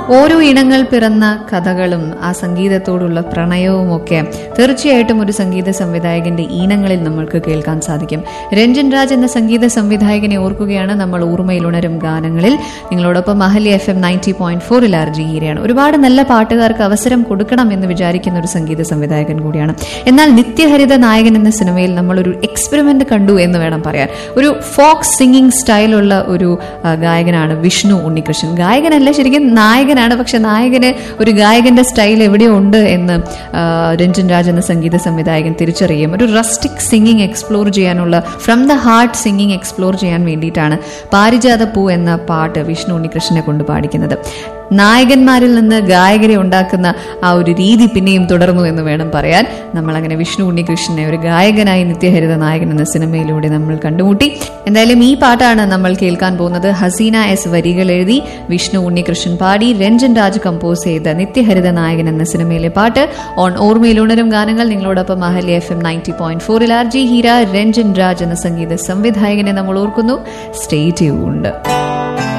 ഓരോ ഇണങ്ങൾ പിറന്ന കഥകളും ആ സംഗീതത്തോടുള്ള പ്രണയവും ഒക്കെ തീർച്ചയായിട്ടും ഒരു സംഗീത സംവിധായകന്റെ ഈണങ്ങളിൽ നമ്മൾക്ക് കേൾക്കാൻ സാധിക്കും രഞ്ജൻ രാജ് എന്ന സംഗീത സംവിധായകനെ ഓർക്കുകയാണ് നമ്മൾ ഓർമ്മയിൽ ഉണരും ഗാനങ്ങളിൽ നിങ്ങളോടൊപ്പം Mahali F M ninety point ഫോറിൽ ആർജി ഹീരയാണ് ഒരുപാട് നല്ല പാട്ടുകാർക്ക് അവസരം കൊടുക്കണം എന്ന് വിചാരിക്കുന്ന ഒരു സംഗീത സംവിധായകൻ കൂടിയാണ് എന്നാൽ നിത്യഹരിത നായകൻ എന്ന സിനിമയിൽ നമ്മൾ ഒരു എക്സ്പെരിമെന്റ് കണ്ടു എന്ന് വേണം പറയാൻ ഒരു ഫോക്ക് സിംഗിങ് സ്റ്റൈലുള്ള ഒരു ആ, ഗായകനാണ് വിഷ്ണു ഉണ്ണികൃഷ്ണൻ ഗായകനല്ല ശരിക്കും നായകനാണ് പക്ഷെ നായകന് ഒരു ഗായകന്റെ സ്റ്റൈൽ എവിടെയോ ഉണ്ട് എന്ന് ആ, രഞ്ജൻ രാജ് എന്ന സംഗീത സംവിധായകൻ തിരിച്ചറിയും ഒരു റസ്റ്റിക് സിംഗിങ് എക്സ്പ്ലോർ ചെയ്യാനുള്ള from the heart singing explore ചെയ്യാൻ വേണ്ടിയിട്ടാണ് പാരിജാത പൂ എന്ന പാട്ട് വിഷ്ണു ഉണ്ണികൃഷ്ണനെ കൊണ്ട് പാടിക്കുന്നത് നായകന്മാരിൽ നിന്ന് ഗായകരെ ഉണ്ടാക്കുന്ന ആ ഒരു രീതി പിന്നെയും തുടർന്നു എന്ന് വേണം പറയാൻ നമ്മൾ അങ്ങനെ വിഷ്ണു ഉണ്ണികൃഷ്ണനെ ഒരു ഗായകനായി നിത്യഹരിത നായകൻ എന്ന സിനിമയിലൂടെ നമ്മൾ കണ്ടുമുട്ടി എന്തായാലും ഈ പാട്ടാണ് നമ്മൾ കേൾക്കാൻ പോകുന്നത് ഹസീന എസ് വരികൾ എഴുതി വിഷ്ണു ഉണ്ണികൃഷ്ണൻ പാടി രഞ്ജൻ രാജ് കമ്പോസ് ചെയ്ത നിത്യഹരിത നായകൻ എന്ന സിനിമയിലെ പാട്ട് ഓൺ ഓർമ്മയിൽ ഉണരും ഗാനങ്ങൾ നിങ്ങളോടൊപ്പം Ahalya F M ninety point ഫോറിൽ ആർ ജി ഹീര രഞ്ജൻ രാജ് എന്ന സംഗീത സംവിധായകനെ നമ്മൾ ഓർക്കുന്നു സ്റ്റേ ട്യൂൺഡ്